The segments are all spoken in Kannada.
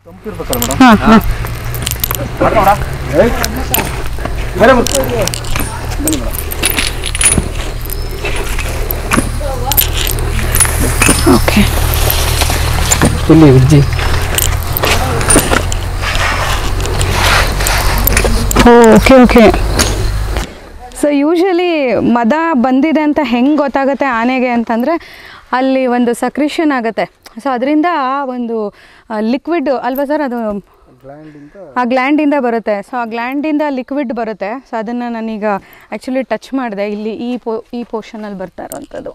ಹಾಂ ಹಾಂ ಓಕೆ ಇಲ್ಲಿ Vijji okay okay so usually ಮದ ಬಂದಿದೆ ಅಂತ ಹೆಂಗೆ ಗೊತ್ತಾಗುತ್ತೆ ಆನೆಗೆ ಅಂತಂದರೆ ಅಲ್ಲಿ ಒಂದು ಸಕ್ರಿಷನ್ ಆಗುತ್ತೆ ಸೊ ಅದರಿಂದ ಒಂದು ಲಿಕ್ವಿಡ್ ಅಲ್ವಾ ಸರ್ ಅದು ಆ ಗ್ಲ್ಯಾಂಡಿಂದ ಬರುತ್ತೆ ಸೊ ಆ ಗ್ಲ್ಯಾಂಡಿಂದ ಲಿಕ್ವಿಡ್ ಬರುತ್ತೆ ಸೊ ಅದನ್ನು ನಾನೀಗ ಆ್ಯಕ್ಚುಲಿ ಟಚ್ ಮಾಡಿದೆ ಇಲ್ಲಿ ಈ ಪೋ ಈ ಪೋರ್ಷನಲ್ಲಿ ಬರ್ತಾ ಇರೋವಂಥದ್ದು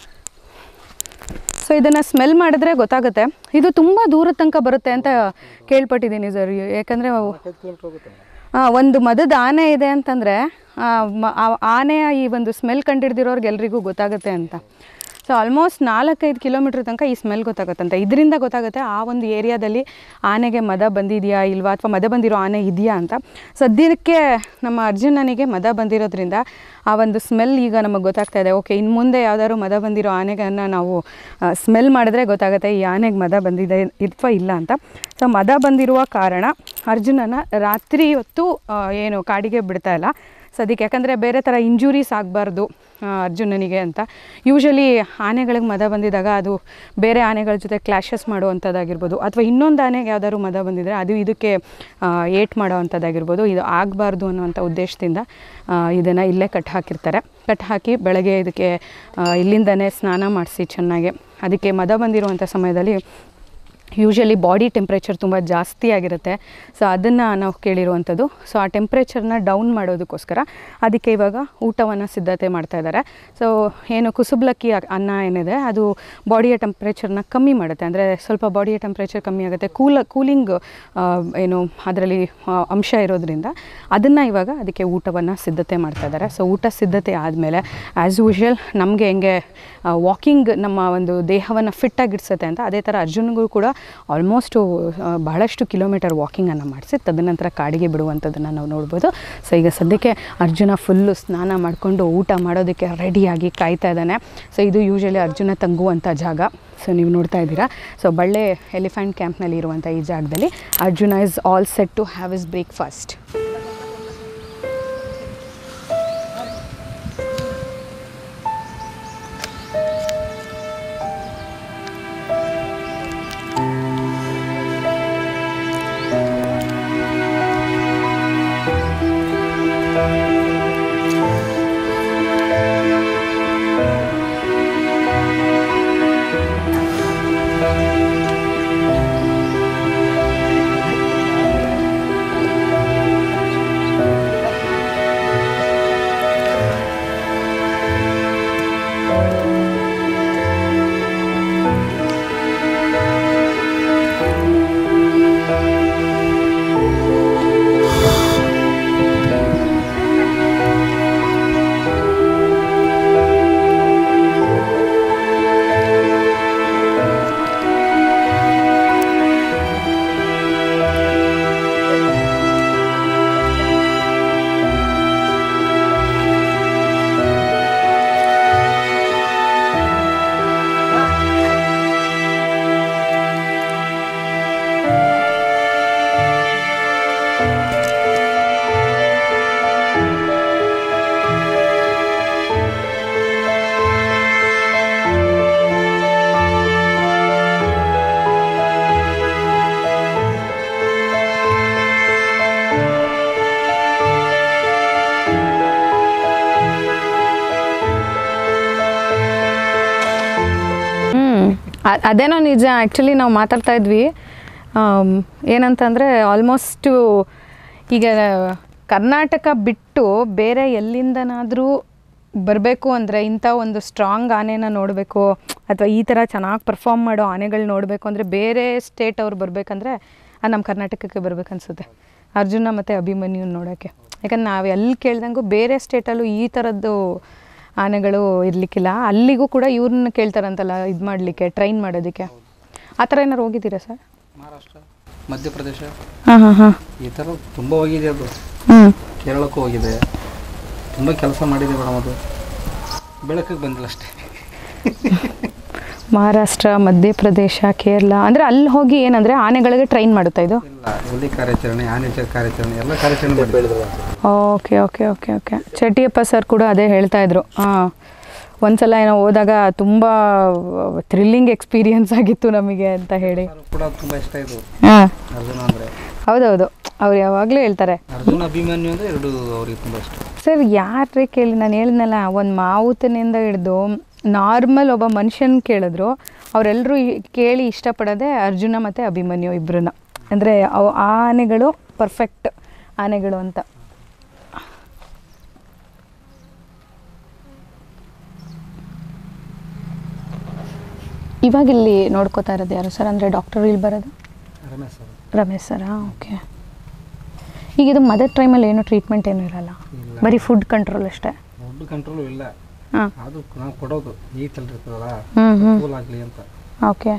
ಸೊ ಇದನ್ನು ಸ್ಮೆಲ್ ಮಾಡಿದ್ರೆ ಗೊತ್ತಾಗುತ್ತೆ ಇದು ತುಂಬ ದೂರದ ತನಕ ಬರುತ್ತೆ ಅಂತ ಕೇಳ್ಪಟ್ಟಿದ್ದೀನಿ ಸರ್ ಯಾಕಂದರೆ ಆ, ಒಂದು ಮದದ ಆನೆ ಇದೆ ಅಂತಂದರೆ ಆನೆಯ ಈ ಒಂದು ಸ್ಮೆಲ್ ಕಂಡಿಡ್ದಿರೋರ್ಗೆ ಎಲ್ರಿಗೂ ಗೊತ್ತಾಗುತ್ತೆ ಅಂತ ಸೊ ಆಲ್ಮೋಸ್ಟ್ ನಾಲ್ಕೈದು ಕಿಲೋಮೀಟ್ರ್ ತನಕ ಈ ಸ್ಮೆಲ್ ಗೊತ್ತಾಗುತ್ತಂತೆ ಇದರಿಂದ ಗೊತ್ತಾಗುತ್ತೆ ಆ ಒಂದು ಏರಿಯಾದಲ್ಲಿ ಆನೆಗೆ ಮದ ಬಂದಿದೆಯಾ ಇಲ್ವಾ ಅಥವಾ ಮದ ಬಂದಿರೋ ಆನೆ ಇದೆಯಾ ಅಂತ ಸದ್ಯಕ್ಕೆ ನಮ್ಮ ಅರ್ಜುನನಿಗೆ ಮದ ಬಂದಿರೋದ್ರಿಂದ ಆ ಒಂದು ಸ್ಮೆಲ್ ಈಗ ನಮಗೆ ಗೊತ್ತಾಗ್ತಾ ಇದೆ ಓಕೆ ಇನ್ನು ಮುಂದೆ ಯಾವ್ದಾದ್ರು ಮದ ಬಂದಿರೋ ಆನೆಗಳನ್ನು ನಾವು ಸ್ಮೆಲ್ ಮಾಡಿದ್ರೆ ಗೊತ್ತಾಗುತ್ತೆ ಈ ಆನೆಗೆ ಮದ ಬಂದಿದೆ ಅಥವಾ ಇಲ್ಲ ಅಂತ ಸೊ ಮದ ಬಂದಿರುವ ಕಾರಣ ಅರ್ಜುನನ ರಾತ್ರಿ ಹೊತ್ತು ಆ, ಏನು ಕಾಡಿಗೆ ಬಿಡ್ತಾ ಇಲ್ಲ ಸದ್ಯಕ್ಕೆ ಯಾಕಂದರೆ ಬೇರೆ ಥರ ಇಂಜುರೀಸ್ ಆಗಬಾರ್ದು ಅರ್ಜುನನಿಗೆ ಅಂತ ಯೂಶಲಿ ಆನೆಗಳಿಗೆ ಮದ ಬಂದಿದಾಗ ಅದು ಬೇರೆ ಆನೆಗಳ ಜೊತೆ ಕ್ಲಾಶಸ್ ಮಾಡುವಂಥದ್ದಾಗಿರ್ಬೋದು ಅಥವಾ ಇನ್ನೊಂದು ಆನೆಗೆ ಯಾವ್ದಾದ್ರು ಮದ ಬಂದಿದ್ರೆ ಅದು ಇದಕ್ಕೆ ಏಟ್ ಮಾಡೋವಂಥದ್ದಾಗಿರ್ಬೋದು ಇದು ಆಗಬಾರ್ದು ಅನ್ನುವಂಥ ಉದ್ದೇಶದಿಂದ ಇದನ್ನು ಇಲ್ಲೇ ಕಟ್ ಹಾಕಿರ್ತಾರೆ ಕಟ್ ಹಾಕಿ ಬೆಳಗ್ಗೆ ಇದಕ್ಕೆ ಆ, ಇಲ್ಲಿಂದನೇ ಸ್ನಾನ ಮಾಡಿಸಿ ಚೆನ್ನಾಗಿ ಅದಕ್ಕೆ ಮದ ಬಂದಿರುವಂಥ ಸಮಯದಲ್ಲಿ ಯೂಶಲಿ ಬಾಡಿ ಟೆಂಪ್ರೇಚರ್ ತುಂಬ ಜಾಸ್ತಿ ಆಗಿರುತ್ತೆ ಸೊ ಅದನ್ನು ನಾವು ಕೇಳಿರುವಂಥದ್ದು ಸೊ ಆ ಟೆಂಪ್ರೇಚರ್ನ ಡೌನ್ ಮಾಡೋದಕ್ಕೋಸ್ಕರ ಅದಕ್ಕೆ ಇವಾಗ ಊಟವನ್ನು ಸಿದ್ಧತೆ ಮಾಡ್ತಾ ಇದ್ದಾರೆ ಸೊ ಏನು ಕುಸುಬ್ಲಕ್ಕಿ ಅ- ಅನ್ನ ಏನಿದೆ ಅದು ಬಾಡಿಯ ಟೆಂಪ್ರೇಚರ್ನ ಕಮ್ಮಿ ಮಾಡುತ್ತೆ ಅಂದರೆ ಸ್ವಲ್ಪ ಬಾಡಿಯ ಟೆಂಪ್ರೇಚರ್ ಕಮ್ಮಿ ಆಗುತ್ತೆ ಕೂಲ ಕೂಲಿಂಗ್ ಏನು ಅದರಲ್ಲಿ ಅಂಶ ಇರೋದ್ರಿಂದ ಅದನ್ನು ಇವಾಗ ಅದಕ್ಕೆ ಊಟವನ್ನು ಸಿದ್ಧತೆ ಮಾಡ್ತಾ ಇದ್ದಾರೆ ಸೊ ಊಟ ಸಿದ್ಧತೆ ಆದಮೇಲೆ ಆ್ಯಸ್ ಯೂಶ್ವಲ್ ನಮಗೆ ಹೆಂಗೆ ವಾಕಿಂಗ್ ನಮ್ಮ ಒಂದು ದೇಹವನ್ನು ಫಿಟ್ಟಾಗಿಡ್ಸುತ್ತೆ ಅಂತ ಅದೇ ಥರ ಅರ್ಜುನ್ಗೂ ಕೂಡ ಆಲ್ಮೋಸ್ಟು ಬಹಳಷ್ಟು ಕಿಲೋಮೀಟರ್ ವಾಕಿಂಗನ್ನು ಮಾಡಿಸಿ ತದನಂತರ ಕಾಡಿಗೆ ಬಿಡುವಂಥದ್ದನ್ನು ನಾವು ನೋಡ್ಬೋದು ಸೊ ಈಗ ಸದ್ಯಕ್ಕೆ ಅರ್ಜುನ ಫುಲ್ಲು ಸ್ನಾನ ಮಾಡಿಕೊಂಡು ಊಟ ಮಾಡೋದಕ್ಕೆ ರೆಡಿಯಾಗಿ ಕಾಯ್ತಾ ಇದ್ದಾನೆ ಸೊ ಇದು ಯೂಶಲಿ ಅರ್ಜುನ ತಂಗುವಂಥ ಜಾಗ ಸೊ ನೀವು ನೋಡ್ತಾ ಇದ್ದೀರಾ ಸೊ ಬಳ್ಳೆ ಎಲಿಫೆಂಟ್ ಕ್ಯಾಂಪ್ನಲ್ಲಿ ಇರುವಂಥ ಈ ಜಾಗದಲ್ಲಿ Arjuna is all set to have his breakfast ಹ್ಞೂ ಅದೇನೋ ನಿಜ ಆ್ಯಕ್ಚುಲಿ ನಾವು ಮಾತಾಡ್ತಾ ಇದ್ವಿ ಆಮ್, ಏನಂತಂದರೆ ಆಲ್ಮೋಸ್ಟು ಈಗ ಕರ್ನಾಟಕ ಬಿಟ್ಟು ಬೇರೆ ಎಲ್ಲಿಂದನಾದರೂ ಬರಬೇಕು ಅಂದರೆ ಇಂಥ ಒಂದು ಸ್ಟ್ರಾಂಗ್ ಆನೆನ ನೋಡಬೇಕು ಅಥವಾ ಈ ಥರ ಚೆನ್ನಾಗಿ ಪರ್ಫಾರ್ಮ್ ಮಾಡೋ ಆನೆಗಳು ನೋಡಬೇಕು ಅಂದರೆ ಬೇರೆ ಸ್ಟೇಟ್ ಅವ್ರು ಬರಬೇಕಂದ್ರೆ ಅದು ನಮ್ಮ ಕರ್ನಾಟಕಕ್ಕೆ ಬರ್ಬೇಕನ್ಸುತ್ತೆ ಅರ್ಜುನ ಮತ್ತು ಅಭಿಮನ್ಯು ನೋಡೋಕ್ಕೆ ಯಾಕಂದ್ರೆ ನಾವು ಎಲ್ಲಿ ಕೇಳ್ದಂಗೂ ಬೇರೆ ಸ್ಟೇಟಲ್ಲೂ ಈ ಥರದ್ದು ಆನೆಗಳು ಇರಲಿಕ್ಕಿಲ್ಲ ಅಲ್ಲಿಗೂ ಕೂಡ ಇವ್ರನ್ನ ಕೇಳ್ತಾರಂತಲ್ಲ ಇದು ಮಾಡಲಿಕ್ಕೆ ಟ್ರೈನ್ ಮಾಡೋದಕ್ಕೆ ಆ ಥರ ಏನಾರು ಹೋಗಿದ್ದೀರಾ ಸರ್ ಮಹಾರಾಷ್ಟ್ರ ಮಧ್ಯಪ್ರದೇಶ ಹಾಂ ಹಾಂ ಹಾಂ ಈ ಥರ ತುಂಬ ಹೋಗಿದೆ ಅದು ಹ್ಞೂ ಕೇರಳಕ್ಕೂ ಹೋಗಿದೆ ತುಂಬ ಕೆಲಸ ಮಾಡಿದೆ ಮೇಡಮ್ ಅದು ಬೆಳಕಿಗೆ ಬಂದಿಲ್ಲ ಅಷ್ಟೇ ಮಹಾರಾಷ್ಟ್ರ ಮಧ್ಯಪ್ರದೇಶ ಕೇರಳ ಅಂದರೆ ಅಲ್ಲಿ ಹೋಗಿ ಏನಂದರೆ ಆನೆಗಳಿಗೆ ಟ್ರೈನ್ ಮಾಡುತ್ತಾ ಇದು ಇಲ್ಲ ಹುಲಿ ಕಾರ್ಯಾಚರಣೆ ಆನೆ ಚ- ಕಾರ್ಯಾಚರಣೆ ಎಲ್ಲ ಕಾರ್ಯಾಚರಣೆ ಮಾಡಿದ್ರು okay okay okay okay Chatiyappa sir ಕೂಡ ಅದೇ ಹೇಳ್ತಾ ಇದ್ರು ಹಾಂ ಒಂದ್ಸಲ ಏನೋ ಹೋದಾಗ ತುಂಬ ಥ್ರಿಲ್ಲಿಂಗ್ ಎಕ್ಸ್ಪೀರಿಯನ್ಸ್ ಆಗಿತ್ತು ನಮಗೆ ಅಂತ ಹೇಳಿ ಅವ್ರು ಕೂಡ ತುಂಬ ಇಷ್ಟ ಇದು ಹಾಂ ಅರ್ಜುನ ಅಂದರೆ ಹೌದೌದು ಅವ್ರು ಯಾವಾಗಲೂ ಹೇಳ್ತಾರೆ ಅರ್ಜುನ ಅಭಿಮನ್ಯು ಅಂದರೆ ಎರಡು ಅವ್ರಿಗೆ ತುಂಬ ಇಷ್ಟ ಸರ್ ಯಾರೇ ಕೇಳಿ ನಾನು ಹೇಳಿದ್ನಲ್ಲ ಒಂದು ಮಾವುತನಿಂದ ಹಿಡಿದು ನಾರ್ಮಲ್ ಒಬ್ಬ ಮನುಷ್ಯನ ಕೇಳಿದ್ರು ಅವರೆಲ್ಲರೂ ಕೇಳಿ ಇಷ್ಟಪಡೋದೇ ಅರ್ಜುನ ಮತ್ತು ಅಭಿಮನ್ಯು ಇಬ್ಬರನ್ನ ಅಂದರೆ ಅವು ಆ ಆನೆಗಳು ಪರ್ಫೆಕ್ಟ್ ಆನೆಗಳು ಅಂತ ಇವಾಗ ಇಲ್ಲಿ ನೋಡ್ಕೋತಾ ಇರೋದು ಯಾರು ಸರ್ ಅಂದರೆ ಡಾಕ್ಟರ್ ಇಲ್ಲಿ ಬರೋದು ರಮೇಶ್ ಅವರು ರಮೇಶ್ ಸರಾ ಓಕೆ ಈಗ ಇದು ಮದರ್ ಟೈಮಲ್ಲಿ ಏನು ಟ್ರೀಟ್ಮೆಂಟ್ ಏನೂ ಇರಲ್ಲ ಇಲ್ಲ ಬರೀ ಫುಡ್ ಕಂಟ್ರೋಲ್ ಅಷ್ಟೇ ಫುಡ್ ಕಂಟ್ರೋಲು ಇಲ್ಲ ಹಾಂ ಅದು ನಾವು ಕೊಡೋದು ಈ ತಲ್ ಇರ್ತದಲ್ಲ ಹ್ಞೂ ಹ್ಞೂ ಕೂಲ್ ಆಗಲಿ ಅಂತ ಓಕೆ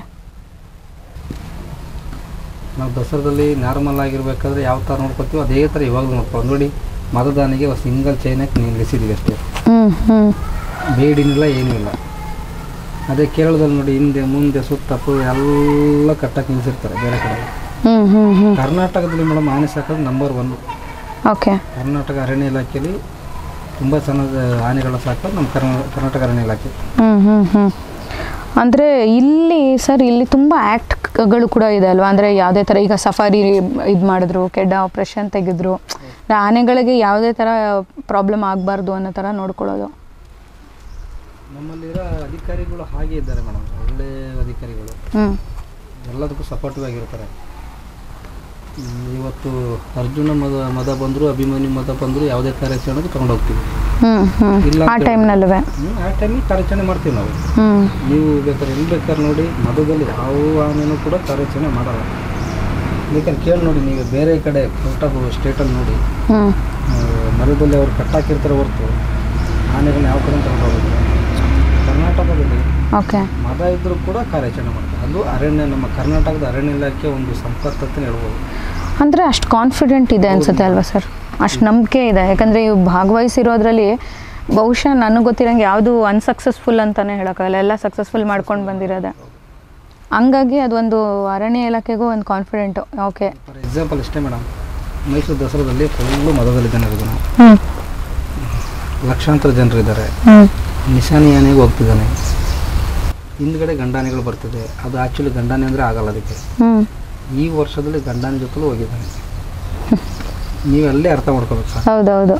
ನಾವು ದಸರಾದಲ್ಲಿ ನಾರ್ಮಲ್ ಆಗಿರ್ಬೇಕಾದ್ರೆ ಯಾವ ಥರ ನೋಡ್ಕೊತೀವೋ ಅದೇ ಥರ ಇವಾಗ ನೋಡ್ಕೊ ನೋಡಿ ಮತದಾನಿಗೆ ಒಂದು ಸಿಂಗಲ್ ಚೈನಾಗಿ ನಿಲ್ಲಿಸಿದ್ದೀವಿ ಅಷ್ಟೇ ಹ್ಞೂ ಹ್ಞೂ ಬೇಡಿನಿಲ್ಲ ಏನೂ ಇಲ್ಲ ಅದೇ ಕೇರಳದಲ್ಲಿ ನೋಡಿ ಹಿಂದೆ ಮುಂದೆ ಸುತ್ತಪ್ಪು ಎಲ್ಲ ಕಟ್ಟಕ್ಕೆ ನಿಲ್ಲಿಸಿರ್ತಾರೆ ಬೇರೆ ಕಡೆ ಹ್ಞೂ ಹ್ಞೂ ಹ್ಞೂ ಕರ್ನಾಟಕದಲ್ಲಿ ಮೇಡಮ್ ಆನೆ ಸಾಕೋದು ನಂಬರ್ ಒನ್ ಓಕೆ ಕರ್ನಾಟಕ ಅರಣ್ಯ ಇಲಾಖೆಯಲ್ಲಿ ತುಂಬ ಚೆನ್ನಾದ ಆನೆಗಳ ಸಾಕೋದು ನಮ್ಮ ಕರ್ನಾ ಕರ್ನಾಟಕ ಅರಣ್ಯ ಇಲಾಖೆ ಹ್ಞೂ ಹ್ಞೂ ಹ್ಞೂ ಅಂದರೆ ಇಲ್ಲಿ ಸರ್ ಇಲ್ಲಿ ತುಂಬ ಆ್ಯಕ್ಟ್ಗಳು ಕೂಡ ಇದೆ ಅಲ್ವಾ ಅಂದರೆ ಯಾವುದೇ ಥರ ಈಗ ಸಫಾರಿ ಇದು ಮಾಡಿದ್ರು ಕೆಡ್ಡ ಆಪ್ರೇಷನ್ ತೆಗೆದ್ರು ಆನೆಗಳಿಗೆ ಯಾವುದೇ ಥರ ಪ್ರಾಬ್ಲಮ್ ಆಗಬಾರ್ದು ಅನ್ನೋ ಥರ ನೋಡ್ಕೊಳ್ಳೋದು ನಮ್ಮಲ್ಲಿರೋ ಅಧಿಕಾರಿಗಳು ಹಾಗೆ ಇದ್ದಾರೆ ಮೇಡಮ್ ಒಳ್ಳೆ ಅಧಿಕಾರಿಗಳು ಹ್ಞೂ ಎಲ್ಲದಕ್ಕೂ ಸಪೋರ್ಟಿವ್ ಆಗಿರ್ತಾರೆ ಹ್ಮ್, ಇವತ್ತು ಅರ್ಜುನ ಮದ ಮದ ಬಂದರು ಅಭಿಮನ್ಯು ಮದ ಬಂದರು ಯಾವುದೇ ಕಾರ್ಯಾಚರಣೆಗೆ ತಗೊಂಡು ಹೋಗ್ತೀವಿ ಹ್ಞೂ ಹ್ಞೂ ಇಲ್ಲ ಆ ಅಂತ ಟೈಮ್ನಲ್ಲೂ ಹ್ಮ್, ಆ ಟೈಮಿಗೆ ಕಾರ್ಯಾಚರಣೆ ಮಾಡ್ತೀವಿ ನಾವು ಹ್ಞೂ ನೀವು ಬೇಕಾದ್ರೆ ಎಲ್ಲಿ ಬೇಕಾದ್ರೆ ನೋಡಿ ಮದದಲ್ಲಿ ಯಾವ ಆನೆನೂ ಕೂಡ ಕಾರ್ಯಾಚರಣೆ ಮಾಡಲ್ಲ ಬೇಕಾದ್ರೆ ಕೇಳಿ ನೋಡಿ ನೀವು ಬೇರೆ ಕಡೆ ಔಟ್ ಆಫ್ ಸ್ಟೇಟಲ್ಲಿ ನೋಡಿ ಹ್ಞೂ ಆ, ಮರದಲ್ಲಿ ಅವ್ರು ಕಟ್ಟಾಕಿರ್ತಾರೆ ಹೊರತು ಆನೆಗಳನ್ನ ಯಾವ ಕಡೆ ತಗೊಂಡು ಹೋಗೋದಿಲ್ಲ ಕರ್ನಾಟಕದಲ್ಲಿ ಓಕೆ ಮದ ಇದ್ದರೂ ಕೂಡ ಕಾರ್ಯಾಚರಣೆ ಮಾಡ್ತಾರೆ ಅದು ಅರಣ್ಯ ನಮ್ಮ ಕರ್ನಾಟಕದ ಅರಣ್ಯ ಇಲಾಖೆ ಒಂದು ಸಂಪತ್ತು ಅಂತ ಹೇಳ್ಬೋದು ಅಂದರೆ ಅಷ್ಟು ಕಾನ್ಫಿಡೆಂಟ್ ಇದೆ ಅನ್ಸುತ್ತೆ ಅಲ್ವಾ ಸರ್ ಅಷ್ಟು ನಂಬಿಕೆ ಇದೆ ಯಾಕಂದರೆ ಇವು ಭಾಗವಹಿಸಿರೋದ್ರಲ್ಲಿ ಬಹುಶಃ ನನಗೆ ಗೊತ್ತಿರೋಂಗೆ ಯಾವುದು ಅನ್ಸಕ್ಸಸ್ಫುಲ್ ಅಂತಲೇ ಹೇಳೋಕ್ಕಾಗಲ್ಲ ಎಲ್ಲ ಸಕ್ಸಸ್ಫುಲ್ ಮಾಡ್ಕೊಂಡು ಬಂದಿರೋದೆ ಹಂಗಾಗಿ ಅದೊಂದು ಅರಣ್ಯ ಇಲಾಖೆಗೂ ಒಂದು ಕಾನ್ಫಿಡೆಂಟು ಓಕೆ ಫಾರ್ ಎಕ್ಸಾಂಪಲ್ ಇಷ್ಟೇ ಮೇಡಮ್ ಮೈಸೂರು ದಸರಾದಲ್ಲಿ ಫುಲ್ಲು ಮದದಲ್ಲಿ ಜನರಿದ್ದಾನೆ ಹ್ಞೂ ಲಕ್ಷಾಂತರ ಜನರಿದ್ದಾರೆ ಹ್ಞೂ ನಿಶಾನಿ ಆನೆಗೆ ಹೋಗ್ತಿದ್ದಾನೆ ಹಿಂದ್ಗಡೆ ಗಂಡಾನೆಗಳು ಬರ್ತಿದೆ ಅದು ಆ್ಯಕ್ಚುಲಿ ಗಂಡಾನೆ ಅಂದರೆ ಆಗಲ್ಲ ಅದಕ್ಕೆ ಹ್ಞೂ ಈ ವರ್ಷದಲ್ಲಿ ಗಂಡಾನೆ ಜೊತೆಲೂ ಹೋಗಿದ್ದಾನೆ ನೀವು ಅಲ್ಲೇ ಅರ್ಥ ಮಾಡ್ಕೋಬೇಕು ಸರ್ ಹೌದೌದು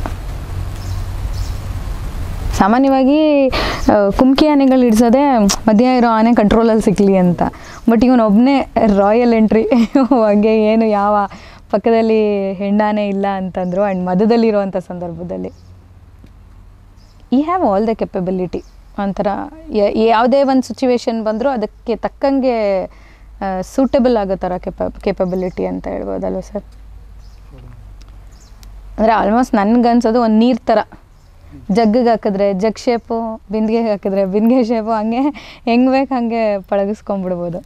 ಸಾಮಾನ್ಯವಾಗಿ ಆ, ಕುಮ್ಕಿ ಆನೆಗಳು ಹಿಡ್ಸೋದೇ ಮಧ್ಯ ಇರೋ ಆನೆ ಕಂಟ್ರೋಲಲ್ಲಿ ಸಿಕ್ಕಲಿ ಅಂತ ಬಟ್ ಇವನೊಬ್ಬನೇ ರಾಯಲ್ ಎಂಟ್ರಿ ಹಾಗೆ ಏನು ಯಾವ ಪಕ್ಕದಲ್ಲಿ ಹೆಣ್ಣಾನೆ ಇಲ್ಲ ಅಂತಂದ್ರು ಆ್ಯಂಡ್ ಮಧ್ಯದಲ್ಲಿರುವಂಥ ಸಂದರ್ಭದಲ್ಲಿ ಈ ಹ್ಯಾವ್ ಆಲ್ ದ ಕೆಪಬಿಲಿಟಿ ಒಂಥರ ಯ- ಯಾವುದೇ ಒಂದು ಸಿಚುವೇಶನ್ ಬಂದರೂ ಅದಕ್ಕೆ ತಕ್ಕಂಗೆ ಸೂಟಬಲ್ ಆಗೋ ಥರ ಕೆಪ ಕೆಪಬಿಲಿಟಿ ಅಂತ ಹೇಳ್ಬೋದಲ್ವ ಸರ್ ಅಂದರೆ ಆಲ್ಮೋಸ್ಟ್ ನನ್ಗನ್ಸೋದು ಒಂದು ನೀರು ಥರ ಜಗ್ಗಿಗೆ ಹಾಕಿದ್ರೆ ಜಗ್ ಶೇಪು ಬಿಂದಿಗೆಗೆ ಹಾಕಿದ್ರೆ ಬಿಂದಿಗೆ ಶೇಪು ಹಂಗೆ ಹೆಂಗೆ ಬೇಕು ಹಂಗೆ ಪಳಗಿಸ್ಕೊಂಡ್ಬಿಡ್ಬೋದು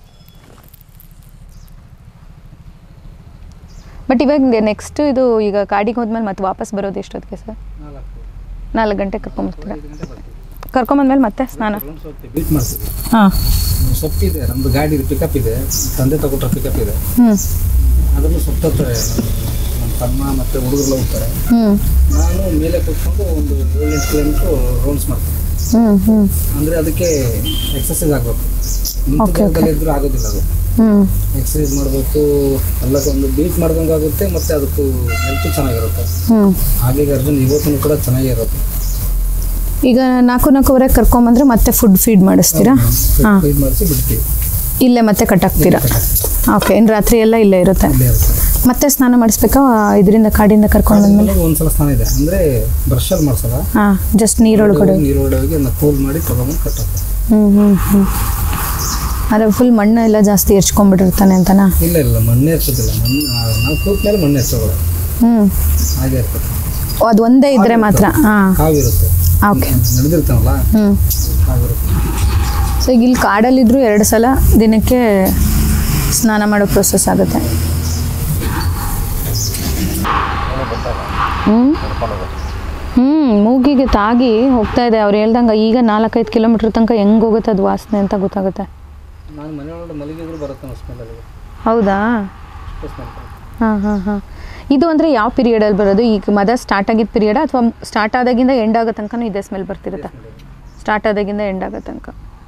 ಬಟ್ ಇವಾಗ ನೆಕ್ಸ್ಟ್ ಇದು ಈಗ ಕಾಡಿಗೆ ಹೋದ್ಮೇಲೆ ಮತ್ತೆ ವಾಪಸ್ ಬರೋದು ಎಷ್ಟೊತ್ತಿಗೆ ಸರ್ ನಾಲ್ಕು ನಾಲ್ಕು ಗಂಟೆಗೆ ಕರ್ಕೊಂಬರ್ತೀರಾ ಐದು ಗಂಟೆ ಬರ್ತೀವಿ ಕರ್ಕೊಂಬಂದ್ಮೇಲೆ ಮತ್ತೆ ಸ್ನಾನ ರೌಂಡ್ಸ್ ಹೋಗ್ತೀವಿ ಬೀಟ್ ಮಾಡ್ತೀವಿ ಹಾಂ ಸೊಪ್ಪಿದೆ ನಮ್ಮದು ಗಾಡಿ ಪಿಕಪ್ ಇದೆ ತಂದೆ ತಗೊಟ್ರ ಪಿಕಪ್ ಇದೆ ಹ್ಞೂ ಅದನ್ನು ಸುತ್ತಾರೆ ನಮ್ಮ ತಮ್ಮ ಮತ್ತು ಹುಡುಗರೆಲ್ಲ ಹೋಗ್ತಾರೆ ಹ್ಞೂ ನಾನು ಮೇಲೆ ಕೂತ್ಕೊಂಡು ಒಂದು ಏಳೆಂಟು ಕಿಲೋಮೀಟ್ರು ರೌಂಡ್ಸ್ ಮಾಡ್ತೀನಿ ಹ್ಞೂ ಹ್ಞೂ ಅಂದರೆ ಅದಕ್ಕೆ ಎಕ್ಸಸೈಸ್ ಆಗಬೇಕು ನಿಂತ Okay, okay. ಜಾಗದಲ್ಲಿ ಇದ್ರೂ ಆಗೋದಿಲ್ಲ ಅದು ಹ್ಞೂ ಎಕ್ಸಸೈಸ್ ಮಾಡಬೇಕು ಎಲ್ಲ ಒಂದು ಬೀಟ್ ಮಾಡ್ದಂಗೆ ಆಗುತ್ತೆ ಮತ್ತು ಅದಕ್ಕೂ ಹೆಲ್ತು ಚೆನ್ನಾಗಿರುತ್ತೆ ಹ್ಞೂ ಹಾಗಾಗಿ ಅರ್ಜುನ್ ಇವತ್ತು ಕೂಡ ಚೆನ್ನಾಗಿರುತ್ತೆ ಈಗ ನಾಲ್ಕು ನಾಲ್ಕೂವರೆಗೆ ಕರ್ಕೊಂಬಂದ್ರೆ ಮತ್ತೆ ಫುಡ್ ಫೀಡ್ ಮಾಡಿಸ್ತೀರಾ ಹಾಂ ಫೀಡ್ ಮಾಡಿಸಿ ಬಿಡ್ತೀವಿ ಇಲ್ಲೇ ಮತ್ತೆ ಕಟ್ಟಾಕ್ತೀರಾ ಓಕೆ ಇನ್ನು ರಾತ್ರಿ ಎಲ್ಲ ಇಲ್ಲೇ ಇರುತ್ತೆ ಇಲ್ಲೇ ಇರುತ್ತೆ ಮತ್ತೆ ಸ್ನಾನ ಮಾಡಿಸ್ಬೇಕಾ ಇದರಿಂದ ಕಾಡಿಂದ ಕರ್ಕೊಂಡು ಬಂದ್ಮೇಲೆ ಆಮೇಲೆ ಒಂದ್ಸಲ ಸ್ನಾನ ಇದೆ ಅಂದರೆ ಬ್ರಷಲ್ಲಿ ಮಾಡ್ಸಲ್ಲ ಹಾಂ ಜಸ್ಟ್ ನೀರೊಳಗಡೆ ನೀರೊಳಗೆ ಹೋಗಿ ಅದನ್ನ ಕೂಲ್ ಮಾಡಿ ತೊಗೊಂಬಂದು ಕಟ್ಟೋದು ಹ್ಞೂ ಹ್ಞೂ ಹ್ಞೂ ಅದೇ ಫುಲ್ ಮಣ್ಣು ಎಲ್ಲ ಜಾಸ್ತಿ ಎರ್ಚ್ಕೊಂಡ್ಬಿಟ್ಟಿರ್ತಾನೆ ಅಂತನಾ ಇಲ್ಲ ಇಲ್ಲ ಮಣ್ಣೆ ಇರ್ತದಿಲ್ಲ ಮಣ್ಣು ಆ, ನಾವು ಕೂತ ಮೇಲೆ ಮಣ್ಣೆ ಎಚ್ಚೋಲ್ಲ ಹ್ಞೂ ಹಾಗೆ ಇರ್ತದೆ ಅದು ಒಂದೇ ಇದ್ದರೆ ಮಾತ್ರ ಹಾಂ ಹಾವಿರುತ್ತೆ ಓಕೆ ನಡೆದಿರ್ತಾನಲ್ಲ ಹ್ಞೂ ಹಾವಿರುತ್ತೆ ಸೊ ಈಗ ಇಲ್ಲಿ ಕಾಡಲ್ಲಿದ್ದರೂ ಎರಡು ಸಲ ದಿನಕ್ಕೆ ಸ್ನಾನ ಮಾಡೋ ಪ್ರೊಸೆಸ್ ಆಗುತ್ತೆ ಹ್ಞೂ ಹ್ಞೂ ಮೂಗಿಗೆ ತಾಗಿ ಹೋಗ್ತಾ ಇದೆ ಅವ್ರು ಹೇಳ್ದಂಗೆ ಈಗ ನಾಲ್ಕೈದು ಕಿಲೋಮೀಟ್ರ್ ತನಕ ಹೆಂಗೆ ಹೋಗುತ್ತೆ ಅದು ವಾಸನೆ ಅಂತ ಗೊತ್ತಾಗುತ್ತೆ ನಾನು ಮನೆ ಒಳಗಡೆ ಮಲಗಿದ್ರು ಬರುತ್ತೆ ಸ್ಮೆಲ್ ಅಲ್ಲಿ ಹೌದಾ ಅಷ್ಟೇ ಸ್ಮೆಲ್ ಹಾಂ ಹಾಂ ಹಾಂ ಇದು ಅಂದರೆ ಯಾವ ಪೀರಿಯಡಲ್ಲಿ ಬರೋದು ಈಗ ಮದ ಸ್ಟಾರ್ಟ್ ಆಗಿದ್ದ ಪೀರಿಯಡ ಅಥವಾ ಸ್ಟಾರ್ಟ್ ಆದಾಗಿಂದ ಎಂಡ್ ಆಗೋ ತನಕನೂ ಇದೇ ಸ್ಮೆಲ್ ಬರ್ತಿರುತ್ತೆ ಸ್ಟಾರ್ಟ್ ಆದಾಗಿಂದ ಎಂಡ್ ಆಗೋ ತನಕ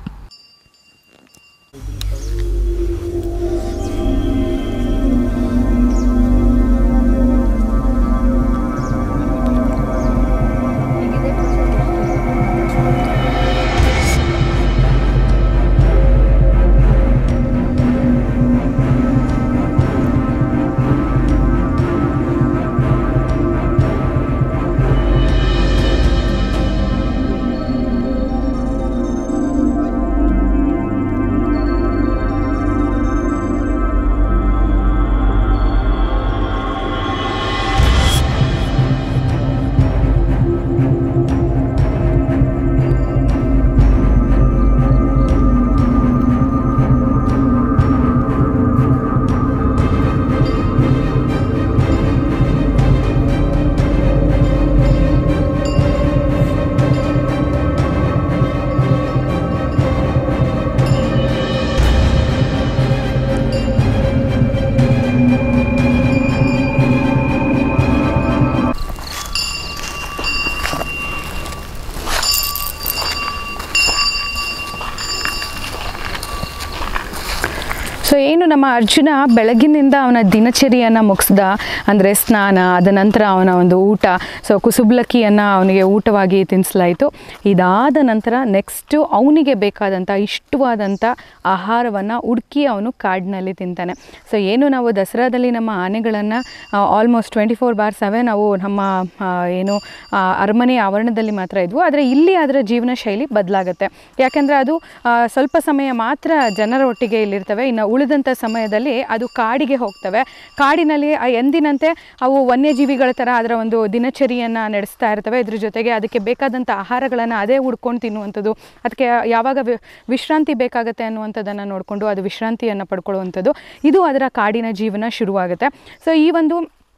ಸೊ ಏನು ನಮ್ಮ ಅರ್ಜುನ ಬೆಳಗಿನಿಂದ ಅವನ ದಿನಚರಿಯನ್ನು ಮುಗಿಸ್ದ ಅಂದರೆ ಸ್ನಾನ ಅದ ನಂತರ ಅವನ ಒಂದು ಊಟ ಸೊ ಕುಸುಬ್ಲಕ್ಕಿಯನ್ನು ಅವನಿಗೆ ಊಟವಾಗಿ ತಿನ್ನಿಸಲಾಯಿತು ಇದಾದ ನಂತರ ನೆಕ್ಸ್ಟು ಅವನಿಗೆ ಬೇಕಾದಂಥ ಇಷ್ಟವಾದಂಥ ಆಹಾರವನ್ನು ಹುಡುಕಿ ಅವನು ಕಾಡಿನಲ್ಲಿ ತಿಂತಾನೆ ಸೊ ಏನು ನಾವು ದಸರಾದಲ್ಲಿ ನಮ್ಮ ಆನೆಗಳನ್ನು almost twenty four bar seven ಅವು ನಮ್ಮ ಆ, ಏನು ಆ, ಅರಮನೆ ಆವರಣದಲ್ಲಿ ಮಾತ್ರ ಇದ್ವು ಆದರೆ ಇಲ್ಲಿ ಅದರ ಜೀವನ ಶೈಲಿ ಬದಲಾಗುತ್ತೆ ಯಾಕೆಂದರೆ ಅದು ಆ, ಸ್ವಲ್ಪ ಸಮಯ ಮಾತ್ರ ಜನರ ಒಟ್ಟಿಗೆ ಇಲ್ಲಿರ್ತವೆ ಇನ್ನು ಉಳಿದಂಥ ಸಮಯದಲ್ಲಿ ಅದು ಕಾಡಿಗೆ ಹೋಗ್ತವೆ ಕಾಡಿನಲ್ಲಿ ಆ ಎಂದಿನಂತೆ ಅವು ವನ್ಯಜೀವಿಗಳ ಥರ ಅದರ ಒಂದು ದಿನಚರಿಯನ್ನು ನಡೆಸ್ತಾ ಇರ್ತವೆ ಇದ್ರ ಜೊತೆಗೆ ಅದಕ್ಕೆ ಬೇಕಾದಂಥ ಆಹಾರಗಳನ್ನು ಅದೇ ಹುಡ್ಕೊಂಡು ತಿನ್ನುವಂಥದ್ದು ಅದಕ್ಕೆ ಯಾವಾಗ ವಿ- ವಿಶ್ರಾಂತಿ ಬೇಕಾಗುತ್ತೆ ಅನ್ನುವಂಥದ್ದನ್ನು ನೋಡಿಕೊಂಡು ಅದು ವಿಶ್ರಾಂತಿಯನ್ನು ಪಡ್ಕೊಳ್ಳುವಂಥದ್ದು ಇದು ಅದರ ಕಾಡಿನ ಜೀವನ ಶುರುವಾಗುತ್ತೆ ಸೊ ಈ ಒಂದು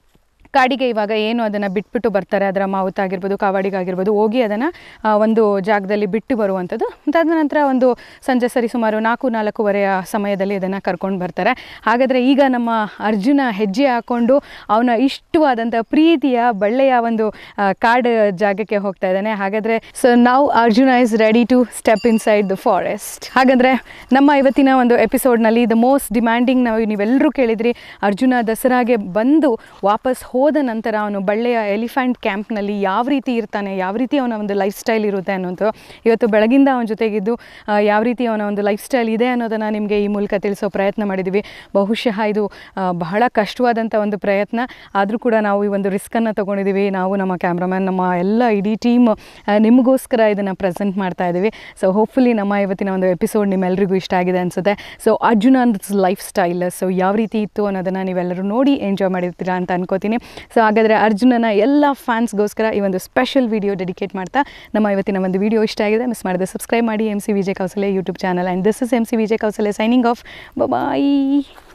ಕಾಡಿಗೆ ಇವಾಗ ಏನು ಅದನ್ನು ಬಿಟ್ಬಿಟ್ಟು ಬರ್ತಾರೆ ಅದರ ಮಾವುತ ಆಗಿರ್ಬೋದು ಕಾವಾಡಿಗಾಗಿರ್ಬೋದು ಹೋಗಿ ಅದನ್ನು ಒಂದು ಜಾಗದಲ್ಲಿ ಬಿಟ್ಟು ಬರುವಂಥದ್ದು ತದನಂತರ ಒಂದು ಸಂಜೆ ಸರಿ ಸುಮಾರು ನಾಲ್ಕು ನಾಲ್ಕೂವರೆಯ ಸಮಯದಲ್ಲಿ ಇದನ್ನು ಕರ್ಕೊಂಡು ಬರ್ತಾರೆ ಹಾಗಾದರೆ ಈಗ ನಮ್ಮ ಅರ್ಜುನ ಹೆಜ್ಜೆ ಹಾಕ್ಕೊಂಡು ಅವನ ಇಷ್ಟವಾದಂಥ ಪ್ರೀತಿಯ ಬಳ್ಳೆಯ ಒಂದು ಆ, ಕಾಡು ಜಾಗಕ್ಕೆ ಹೋಗ್ತಾ ಇದ್ದಾನೆ ಹಾಗಾದರೆ ಸೊ ನಾವು Arjuna is ready to step inside the forest ಹಾಗಾದರೆ ನಮ್ಮ ಇವತ್ತಿನ ಒಂದು ಎಪಿಸೋಡ್ನಲ್ಲಿ ದ ಮೋಸ್ಟ್ ಡಿಮ್ಯಾಂಡಿಂಗ್ ನಾವು ನೀವೆಲ್ಲರೂ ಕೇಳಿದ್ರಿ ಅರ್ಜುನ ದಸರಾಗೆ ಬಂದು ವಾಪಸ್ ಹೋದ ನಂತರ ಅವನು ಬಳ್ಳೆಯ ಎಲಿಫೆಂಟ್ ಕ್ಯಾಂಪ್ನಲ್ಲಿ ಯಾವ ರೀತಿ ಇರ್ತಾನೆ ಯಾವ ರೀತಿ ಅವನ ಒಂದು ಲೈಫ್ ಸ್ಟೈಲ್ ಇರುತ್ತೆ ಅನ್ನೋದು ಇವತ್ತು ಬೆಳಗಿಂದ ಅವನ ಜೊತೆಗಿದ್ದು ಆ, ಯಾವ ರೀತಿ ಅವನ ಒಂದು ಲೈಫ್ ಸ್ಟೈಲ್ ಇದೆ ಅನ್ನೋದನ್ನು ನಿಮಗೆ ಈ ಮೂಲಕ ತಿಳಿಸೋ ಪ್ರಯತ್ನ ಮಾಡಿದ್ದೀವಿ ಬಹುಶಃ ಇದು ಆ, ಬಹಳ ಕಷ್ಟವಾದಂಥ ಒಂದು ಪ್ರಯತ್ನ ಆದರೂ ಕೂಡ ನಾವು ಈ ಒಂದು ರಿಸ್ಕನ್ನು ತೊಗೊಂಡಿದ್ದೀವಿ ನಾವು ನಮ್ಮ ಕ್ಯಾಮ್ರಾಮ್ಯಾನ್ ನಮ್ಮ ಎಲ್ಲ ಇಡೀ ಟೀಮ್ ನಿಮಗೋಸ್ಕರ ಇದನ್ನು ಪ್ರೆಸೆಂಟ್ ಮಾಡ್ತಾ ಇದ್ದೀವಿ ಸೊ ಹೋಪ್ಫುಲಿ ನಮ್ಮ ಇವತ್ತಿನ ಒಂದು ಎಪಿಸೋಡ್ ನಿಮ್ಮೆಲ್ಲರಿಗೂ ಇಷ್ಟ ಆಗಿದೆ ಅನಿಸುತ್ತೆ ಸೊ ಅರ್ಜುನನ್ ಲೈಫ್ ಸ್ಟೈಲ್ ಸೊ ಯಾವ ರೀತಿ ಇತ್ತು ಅನ್ನೋದನ್ನು ನೀವೆಲ್ಲರೂ ನೋಡಿ ಎಂಜಾಯ್ ಮಾಡಿರ್ತೀರಾ ಅಂತ ಅನ್ಕೋತೀನಿ ಸೊ ಹಾಗಾದರೆ ಅರ್ಜುನನ ಎಲ್ಲ ಫ್ಯಾನ್ಸ್ಗೋಸ್ಕರ ಈ ಒಂದು ಸ್ಪೆಷಲ್ ವಿಡಿಯೋ ಡೆಡಿಕೇಟ್ ಮಾಡ್ತಾ ನಮ್ಮ ಇವತ್ತಿನ ಒಂದು ವಿಡಿಯೋ ಇಷ್ಟ ಆಗಿದೆ ಮಿಸ್ ಮಾಡಿದ್ರೆ ಸಬ್ಸ್ಕ್ರೈಬ್ ಮಾಡಿ M C Vijay Kousale YouTube channel and this is M C Vijay Kousale signing off bye